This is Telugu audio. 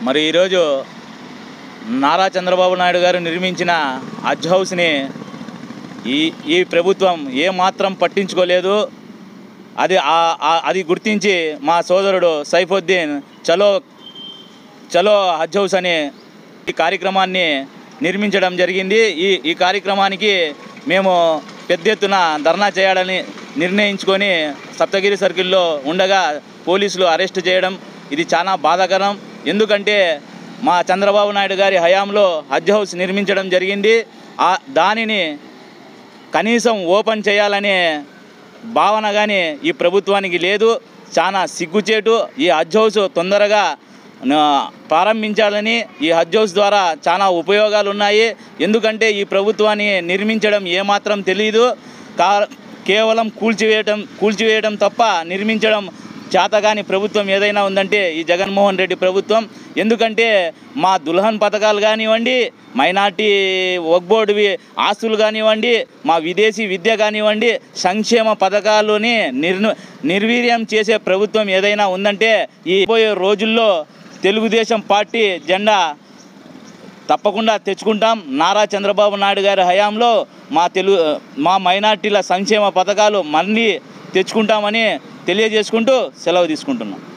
మరి ఈరోజు నారా చంద్రబాబు నాయుడు గారు నిర్మించిన హజ్ హౌస్ని ఈ ఈ ప్రభుత్వం ఏమాత్రం పట్టించుకోలేదు అది ఆ- ఆ- అది గుర్తించి మా సోదరుడు సైఫుద్దీన్ చలో చలో హజ్ హౌస్ అనే ఈ కార్యక్రమాన్ని నిర్మించడం జరిగింది ఈ ఈ కార్యక్రమానికి మేము పెద్ద ఎత్తున ధర్నా చేయాలని నిర్ణయించుకొని సప్తగిరి సర్కిల్లో ఉండగా పోలీసులు అరెస్ట్ చేయడం ఇది చాలా బాధాకరం ఎందుకంటే మా చంద్రబాబు నాయుడు గారి హయాంలో హజ్ హౌస్ నిర్మించడం జరిగింది ఆ దానిని కనీసం ఓపెన్ చేయాలనే భావన కానీ ఈ ప్రభుత్వానికి లేదు చాలా సిగ్గుచేటు ఈ హజ్ హౌస్ తొందరగా ఆ, ప్రారంభించాలని ఈ హజ్ హౌస్ ద్వారా చాలా ఉపయోగాలు ఉన్నాయి ఎందుకంటే ఈ ప్రభుత్వాన్ని నిర్మించడం ఏమాత్రం తెలియదు కా కేవలం కూల్చివేయటం కూల్చివేయడం తప్ప నిర్మించడం చేతగాని ప్రభుత్వం ఏదైనా ఉందంటే ఈ జగన్మోహన్ రెడ్డి ప్రభుత్వం ఎందుకంటే మా దుల్హన్ పథకాలు కానివ్వండి మైనార్టీ వక్బోర్డువి ఆస్తులు కానివ్వండి మా విదేశీ విద్య కానివ్వండి సంక్షేమ పథకాలని నిర్ను నిర్వీర్యం చేసే ప్రభుత్వం ఏదైనా ఉందంటే ఈ పోయే రోజుల్లో తెలుగుదేశం పార్టీ జెండా తప్పకుండా తెచ్చుకుంటాం నారా చంద్రబాబు నాయుడు గారి హయాంలో మా తెలుగు మా మైనార్టీల సంక్షేమ పథకాలు మళ్ళీ తెచ్చుకుంటామని తెలియజేసుకుంటూ సెలవు తీసుకుంటున్నాం